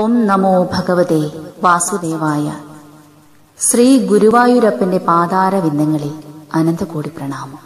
ഓം നമോ ഭഗവതേ വാസുദേവായ ശ്രീ ഗുരുവായൂരപ്പന്റെ പാതാരവിന്ദങ്ങളിൽ അനന്തകോടി പ്രണാമം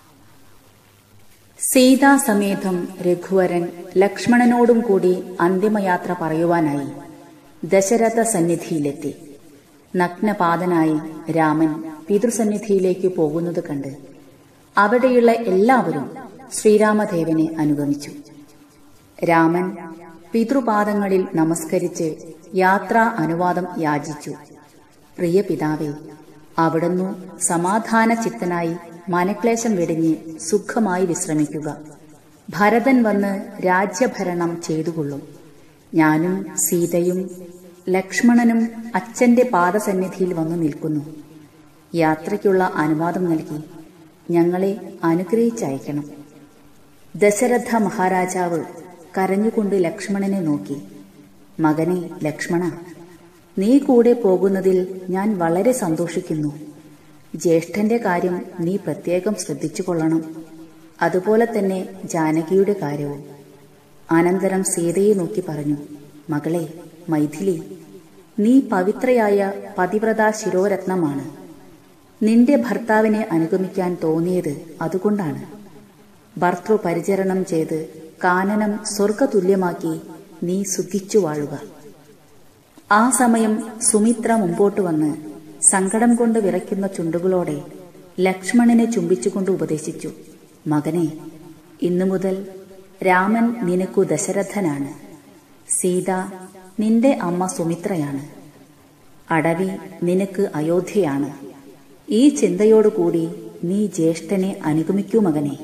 സീതാസമേതം രഘുവരൻ ലക്ഷ്മണനോടും കൂടി അന്തിമയാത്ര പറയുവാനായി ദശരഥ സന്നിധിയിലെത്തി നഗ്നപാതനായി രാമൻ പിതൃസന്നിധിയിലേക്ക് പോകുന്നത് കണ്ട് അവിടെയുള്ള എല്ലാവരും ശ്രീരാമദേവനെ അനുഗമിച്ചു രാമൻ പിതൃപാദങ്ങളിൽ നമസ്കരിച്ച് യാത്രാ അനുവാദം യാചിച്ചു പ്രിയ പിതാവേ അവിടുന്നു സമാധാന ചിത്തനായി മനക്ലേശം വെടിഞ്ഞ് സുഖമായി വിശ്രമിക്കുക ഭരതൻ വന്ന് രാജ്യഭരണം ചെയ്തുകൊള്ളും ഞാനും സീതയും ലക്ഷ്മണനും അച്ഛന്റെ പാദസന്നിധിയിൽ വന്നു നിൽക്കുന്നു യാത്രയ്ക്കുള്ള അനുവാദം നൽകി ഞങ്ങളെ അനുഗ്രഹിച്ചയക്കണം ദശരഥ മഹാരാജാവ് കരഞ്ഞുകൊണ്ട് ലക്ഷ്മണനെ നോക്കി മകനെ ലക്ഷ്മണ നീ കൂടെ പോകുന്നതിൽ ഞാൻ വളരെ സന്തോഷിക്കുന്നു ജ്യേഷ്ഠന്റെ കാര്യം നീ പ്രത്യേകം ശ്രദ്ധിച്ചു കൊള്ളണം അതുപോലെ തന്നെ ജാനകിയുടെ കാര്യവും അനന്തരം സീതയെ നോക്കി പറഞ്ഞു മകളെ മൈഥിലി നീ പവിത്രയായ പതിവ്രത ശിരോരത്നമാണ് നിന്റെ ഭർത്താവിനെ അനുഗമിക്കാൻ തോന്നിയത് അതുകൊണ്ടാണ് ഭർത്തൃപരിചരണം ചെയ്ത് കാനനം സ്വർഗതുല്യമാക്കി നീ സുഖിച്ചു വാഴുക ആ സമയം സുമിത്ര മുമ്പോട്ട് വന്ന് സങ്കടം കൊണ്ട് വിറയ്ക്കുന്ന ചുണ്ടുകളോടെ ലക്ഷ്മണനെ ചുംബിച്ചുകൊണ്ട് ഉപദേശിച്ചു മകനെ ഇന്നു മുതൽ രാമൻ നിനക്കു ദശരഥനാണ് സീത നിന്റെ അമ്മ സുമിത്രയാണ് അടവി നിനക്ക് അയോധ്യയാണ് ഈ ചിന്തയോടുകൂടി നീ ജ്യേഷ്ഠനെ അനുഗമിക്കൂ മകനെ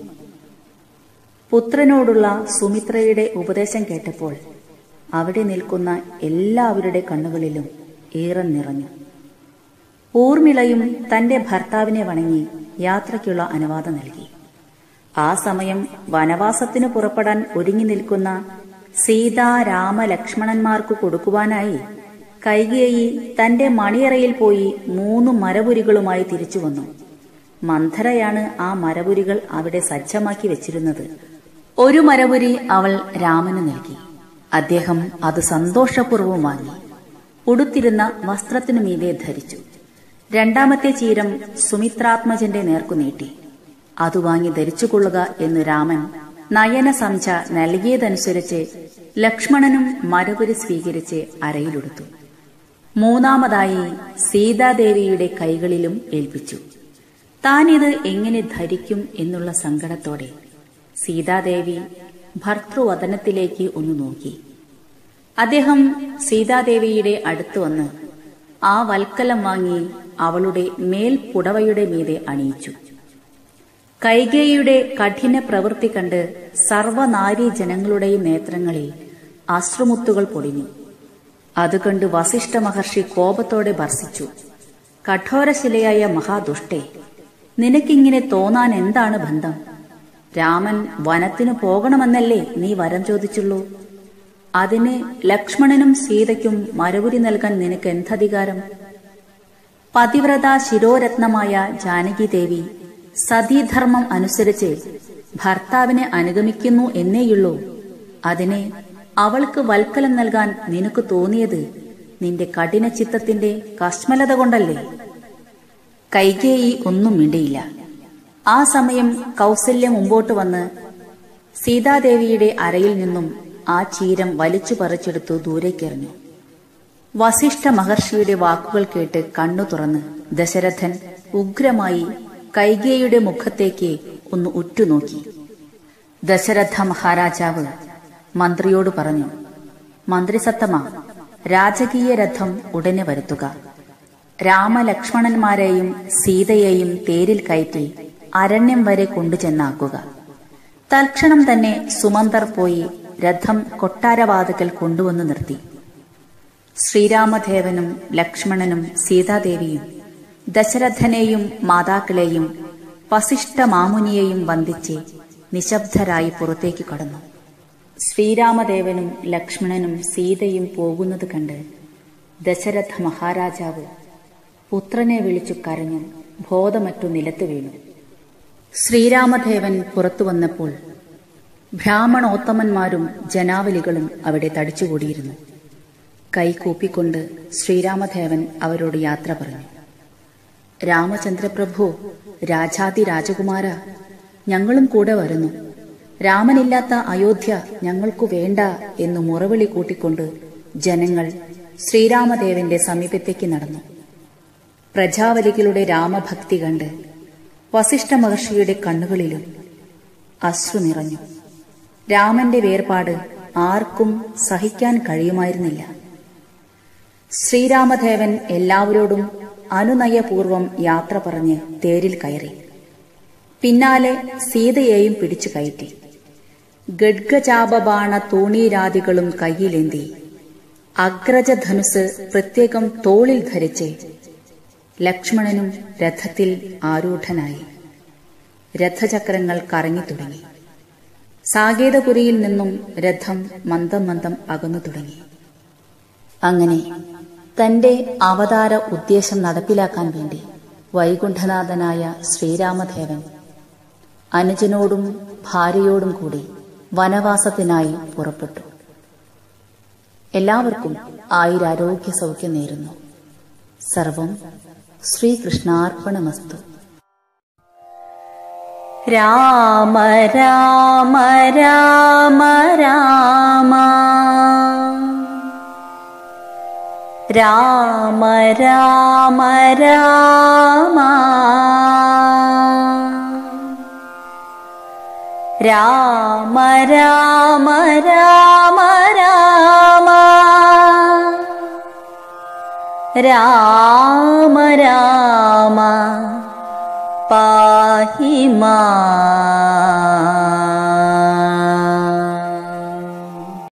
പുത്രനോടുള്ള സുമിത്രയുടെ ഉപദേശം കേട്ടപ്പോൾ അവിടെ നിൽക്കുന്ന എല്ലാവരുടെ കണ്ണുകളിലും ഈറൻ നിറഞ്ഞു ഊർമിളയും തന്റെ ഭർത്താവിനെ വണങ്ങി യാത്രയ്ക്കുള്ള അനുവാദം നൽകി ആ സമയം വനവാസത്തിന് പുറപ്പെടാൻ ഒരുങ്ങി നിൽക്കുന്ന സീതാ രാമ ലക്ഷ്മണന്മാർക്ക് കൊടുക്കുവാനായി കൈകേയി തന്റെ മണിയറയിൽ പോയി മൂന്ന് മരപുരികളുമായി തിരിച്ചു വന്നു മന്ധരയാണ് ആ മരപുരികൾ അവിടെ സജ്ജമാക്കി വെച്ചിരുന്നത് ഒരു മരപുരി അവൾ രാമന് നൽകി അദ്ദേഹം അത് സന്തോഷപൂർവ്വം വാങ്ങി ഉടുത്തിരുന്ന വസ്ത്രത്തിനു മീതെ ധരിച്ചു രണ്ടാമത്തെ ചീരം സുമിത്രാത്മജന്റെ നേർക്കു നീട്ടി അത് വാങ്ങി ധരിച്ചുകൊള്ളുക എന്ന് രാമൻ നയന സംച നൽകിയതനുസരിച്ച് ലക്ഷ്മണനും മരപുരി സ്വീകരിച്ച് അരയിലെടുത്തു മൂന്നാമതായി സീതാദേവിയുടെ കൈകളിലും ഏൽപ്പിച്ചു താനിത് എങ്ങനെ ധരിക്കും എന്നുള്ള സങ്കടത്തോടെ സീതാദേവി ഭർത്തൃവദനത്തിലേക്ക് ഒന്ന് നോക്കി അദ്ദേഹം സീതാദേവിയുടെ അടുത്ത് വന്ന് ആ വൽക്കലം വാങ്ങി അവളുടെ മേൽപ്പുടവയുടെ മീതെ അണിയിച്ചു കൈകേയുടെ കഠിന പ്രവൃത്തി കണ്ട് സർവനാരീ ജനങ്ങളുടെയും നേത്രങ്ങളിൽ അശ്രുമുത്തുകൾ പൊടിഞ്ഞു അതുകണ്ട് വസിഷ്ഠ മഹർഷി കോപത്തോടെ ഭർസിച്ചു കഠോരശിലയായ മഹാദുഷ്ടേ നിനക്കിങ്ങനെ തോന്നാൻ എന്താണ് ബന്ധം രാമൻ വനത്തിനു പോകണമെന്നല്ലേ നീ വരം ചോദിച്ചുള്ളൂ അതിന് ലക്ഷ്മണനും സീതയ്ക്കും മരവുരി നൽകാൻ നിനക്ക് എന്തധികാരം പതിവ്രത ശിരോരത്നമായ ജാനകി ദേവി സതീധർമ്മം അനുസരിച്ച് ഭർത്താവിനെ അനുഗമിക്കുന്നു എന്നേയുള്ളൂ അതിനെ അവൾക്ക് വൽക്കലം നൽകാൻ നിനക്ക് തോന്നിയത് നിന്റെ കഠിന ചിത്തത്തിന്റെ കശ്മലത കൊണ്ടല്ലേ കൈകേയി ഒന്നും മിണ്ടിയില്ല ആ സമയം കൗസല്യ മുമ്പോട്ട് വന്ന് സീതാദേവിയുടെ അരയിൽ നിന്നും ആ ചീരം വലിച്ചു പറിച്ചെടുത്തു ദൂരേക്കെറിഞ്ഞു വസിഷ്ഠ മഹർഷിയുടെ വാക്കുകൾ കേട്ട് കണ്ണു തുറന്ന് ദശരഥൻ ഉഗ്രമായി കൈകേയുടെ മുഖത്തേക്ക് ഒന്ന് ഉറ്റുനോക്കി ദശരഥ മഹാരാജാവ് മന്ത്രിയോട് പറഞ്ഞു മന്ത്രിസത്തമ രാജകീയ രഥം ഉടനെ വരുത്തുക രാമലക്ഷ്മണന്മാരെയും സീതയെയും തേരിൽ കയറ്റി അരണ്യം വരെ കൊണ്ടുചെന്നാക്കുക തൽക്ഷണം തന്നെ സുമന്തർ പോയി രഥം കൊട്ടാരവാതുക്കൽ കൊണ്ടുവന്ന് നിർത്തി ശ്രീരാമദേവനും ലക്ഷ്മണനും സീതാദേവിയും ദശരഥനെയും മാതാക്കളെയും വസിഷ്ഠ മാമുനിയെയും വന്ദിച്ച് നിശബ്ദരായി പുറത്തേക്ക് കടന്നു ശ്രീരാമദേവനും ലക്ഷ്മണനും സീതയും പോകുന്നത് കണ്ട് ദശരഥ മഹാരാജാവ് പുത്രനെ വിളിച്ചു കരഞ്ഞു ബോധമറ്റു നിലത്ത് വീണു ശ്രീരാമദേവൻ പുറത്തു വന്നപ്പോൾ ബ്രാഹ്മണോത്തമന്മാരും ജനാവലികളും അവിടെ തടിച്ചുകൂടിയിരുന്നു കൈകൂപ്പിക്കൊണ്ട് ശ്രീരാമദേവൻ അവരോട് യാത്ര പറഞ്ഞു രാമചന്ദ്രപ്രഭു രാജാതി രാജകുമാര ഞങ്ങളും കൂടെ വരുന്നു രാമനില്ലാത്ത അയോധ്യ ഞങ്ങൾക്കു വേണ്ട എന്നു മുറവിളി കൂട്ടിക്കൊണ്ട് ജനങ്ങൾ ശ്രീരാമദേവന്റെ സമീപത്തേക്ക് നടന്നു പ്രജാവലികളുടെ രാമഭക്തി കണ്ട് വസിഷ്ഠ മഹർഷിയുടെ കണ്ണുകളിലും അശ്രു നിറഞ്ഞു രാമന്റെ വേർപാട് ആർക്കും സഹിക്കാൻ കഴിയുമായിരുന്നില്ല ശ്രീരാമദേവൻ എല്ലാവരോടും അനുനയപൂർവം യാത്ര പറഞ്ഞ് തേരിൽ കയറി പിന്നാലെ സീതയെയും പിടിച്ചു കയറ്റി ഗഡ്ഗചാപബാണ തൂണീരാദികളും കയ്യിലേന്തി അഗ്രജധനുസ് പ്രത്യേകം തോളിൽ ധരിച്ച് ലക്ഷ്മണനും രഥത്തിൽ ആരൂഢനായി രഥചക്രങ്ങൾ കറങ്ങി തുടങ്ങി സാകേതപുരിയിൽ നിന്നും രഥം മന്ദം മന്ദം അകന്നു തുടങ്ങി അങ്ങനെ തന്റെ അവതാര ഉദ്ദേശം നടപ്പിലാക്കാൻ വേണ്ടി വൈകുണ്ഠനാഥനായ ശ്രീരാമദേവൻ അനുജനോടും ഭാര്യയോടും കൂടി വനവാസത്തിനായി പുറപ്പെട്ടു എല്ലാവർക്കും ആയുരാരോഗ്യ സൗഖ്യം നേരുന്നു സർവം ശ്രീകൃഷ്ണാർപ്പണമസ്തു രാമ രാമ രാമ രാമ രാമ രാമ രാമ രാമ രാമ രാമ രാമ രാമ രാമ പാഹി മാ